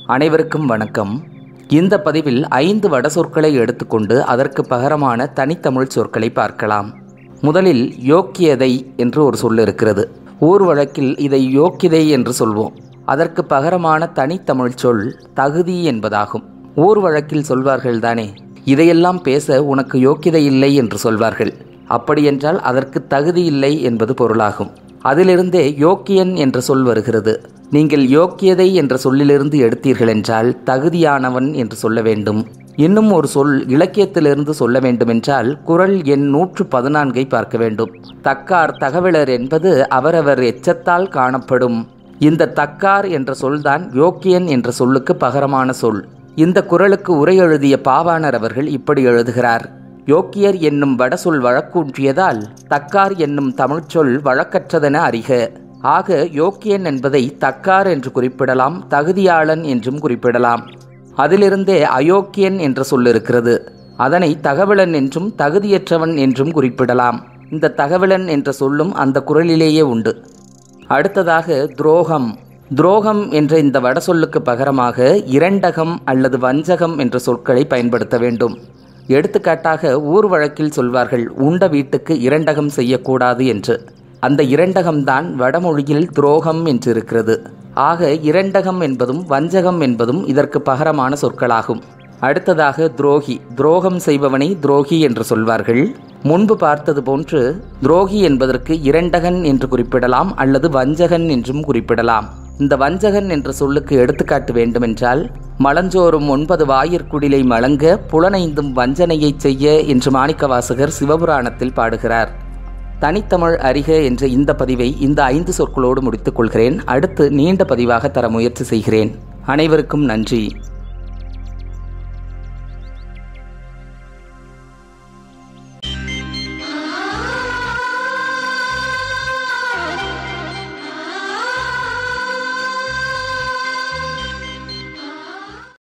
அனைவருக்கும் வணக்கம் இந்த பதிவில் ஐந்து வட சொற்களை எடுத்துக்கொண்டு அதற்கு பகரமான தனித்தமிழ் சொற்களை பார்க்கலாம் முதலில் யோக்கியதை என்று ஒரு சொல் இருக்கிறது ஊர் வழக்கில் இதை யோக்கியதை என்று சொல்வோம் அதற்கு பகரமான தனித்தமிழ் சொல் தகுதி என்பதாகும் ஊர் வழக்கில் சொல்வார்கள் தானே இதையெல்லாம் பேச உனக்கு யோக்கியதை இல்லை என்று சொல்வார்கள் அப்படியென்றால் அதற்கு தகுதி இல்லை என்பது பொருளாகும் அதிலிருந்தே யோக்கியன் என்ற சொல் வருகிறது நீங்கள் யோக்கியதை என்ற சொல்லிலிருந்து எடுத்தீர்கள் என்றால் தகுதியானவன் என்று சொல்ல வேண்டும் இன்னும் ஒரு சொல் இலக்கியத்திலிருந்து சொல்ல வேண்டுமென்றால் குரல் எண் நூற்று பதினான்கை பார்க்க வேண்டும் தக்கார் தகவலர் என்பது அவரவர் எச்சத்தால் காணப்படும் இந்த தக்கார் என்ற சொல்தான் யோக்கியன் என்ற சொல்லுக்கு பகரமான சொல் இந்த குரலுக்கு உரை எழுதிய பாவாணர் அவர்கள் இப்படி எழுதுகிறார் யோக்கியர் என்னும் வடசொல் வழக்கூன்றியதால் தக்கார் என்னும் தமிழ்ச்சொல் வழக்கற்றதென அறிக ஆக யோக்கியன் என்பதை தக்கார் என்று குறிப்பிடலாம் தகுதியாளன் என்றும் குறிப்பிடலாம் அதிலிருந்தே அயோக்கியன் என்ற சொல் இருக்கிறது அதனை தகவலன் என்றும் தகுதியற்றவன் என்றும் குறிப்பிடலாம் இந்த தகவலன் என்ற சொல்லும் அந்த குரலிலேயே உண்டு அடுத்ததாக துரோகம் துரோகம் என்ற இந்த வடசொல்லுக்கு பகரமாக இரண்டகம் அல்லது வஞ்சகம் என்ற சொற்களை பயன்படுத்த வேண்டும் எடுத்துக்காட்டாக ஊர் வழக்கில் சொல்வார்கள் உண்ட வீட்டுக்கு இரண்டகம் செய்யக்கூடாது என்று அந்த இரண்டகம்தான் வடமொழியில் துரோகம் என்று இருக்கிறது ஆக இரண்டகம் என்பதும் வஞ்சகம் என்பதும் இதற்கு பகரமான சொற்களாகும் அடுத்ததாக துரோகி துரோகம் செய்பவனை துரோகி என்று சொல்வார்கள் முன்பு பார்த்தது போன்று துரோகி என்பதற்கு இரண்டகன் என்று குறிப்பிடலாம் அல்லது வஞ்சகன் என்றும் குறிப்பிடலாம் இந்த வஞ்சகன் என்ற சொல்லுக்கு எடுத்துக்காட்டு வேண்டுமென்றால் மலஞ்சோறும் ஒன்பது வாயிற்குடிலை மலங்க புலனைந்தும் வஞ்சனையை செய்ய என்று மாணிக்கவாசகர் சிவபுராணத்தில் பாடுகிறார் தனித்தமிழ் அறிக என்ற இந்த பதிவை இந்த ஐந்து சொற்களோடு முடித்துக் கொள்கிறேன் அடுத்து நீண்ட பதிவாக தர முயற்சி செய்கிறேன் அனைவருக்கும் நன்றி